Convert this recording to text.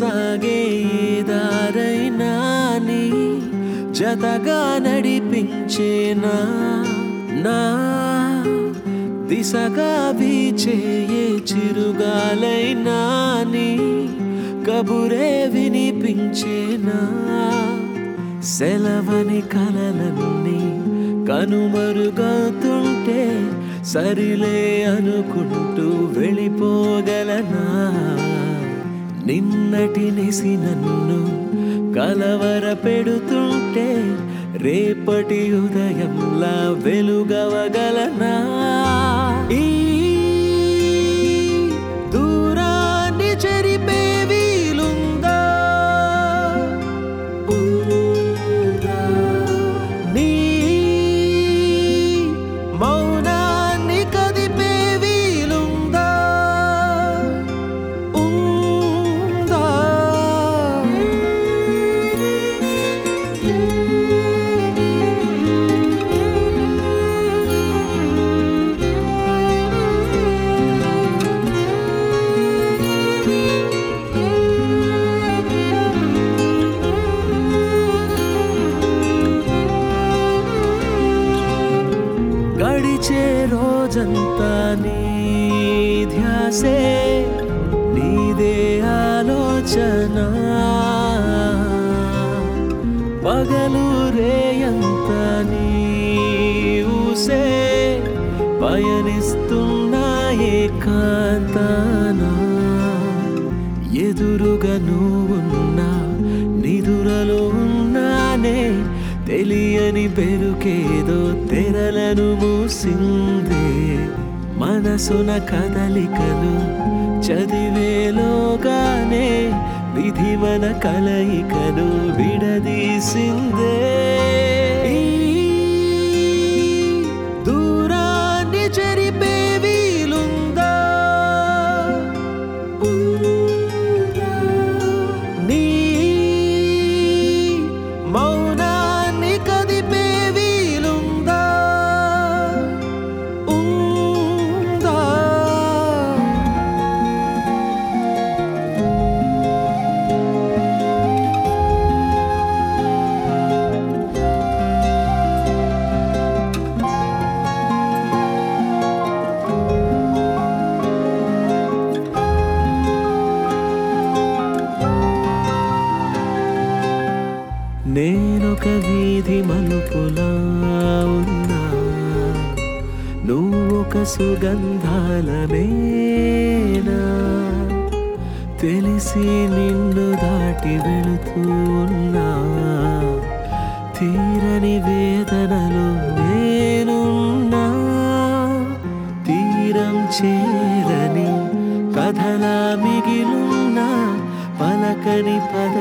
సాగే ఏ దారైనా నీ జతగా నడిపించేనా నా దిశగా వీచే ఏ చిరుగాలైనా నీ కబురే వినిపించేనా సెలవని కలలన్నీ కనుమరుగవుతుంటే సరిలే అనుకుంటూ వెళ్ళిపోగలనా నిన్నటి నిసి నన్ను కలవర పెడుతుంటే రేపటి ఉదయంలా వెలుగవగలనా ఈ దూరాన్ని చెరిపే వీలుందా ఉందా? నీ మౌనాన్ని కదిపే వీలుందా ఉందా గడిచే రోజంతా నీ ధ్యాసే నీదే ఆలోచన పగలు రేయంత నీ ఊసే పయనిస్తున్నా ఏకాంతానా ఎదురుగా నువ్వున్నా నిదురలో ఉన్నానే తెలియని పెరుకేదో తెరలను మూసిందే మనసున కదలికలు చదివేలోగానే విధి మన కలయికను విడదీసిందే ఈ దూరాన్ని చెరిపే వీలుందా నీ మౌనాన్ని కదిపే వీలుందా ఉందా నేనొక వీధి మలుపులా ఉన్నా నువ్వొక సుగంధాలమేనా తెలిసి నిన్ను దాటి వెళుతూ ఉన్నా తీరని వేదనలో నేనున్నా తీరం చేరని కథలా మిగిలున్నా పలకని పద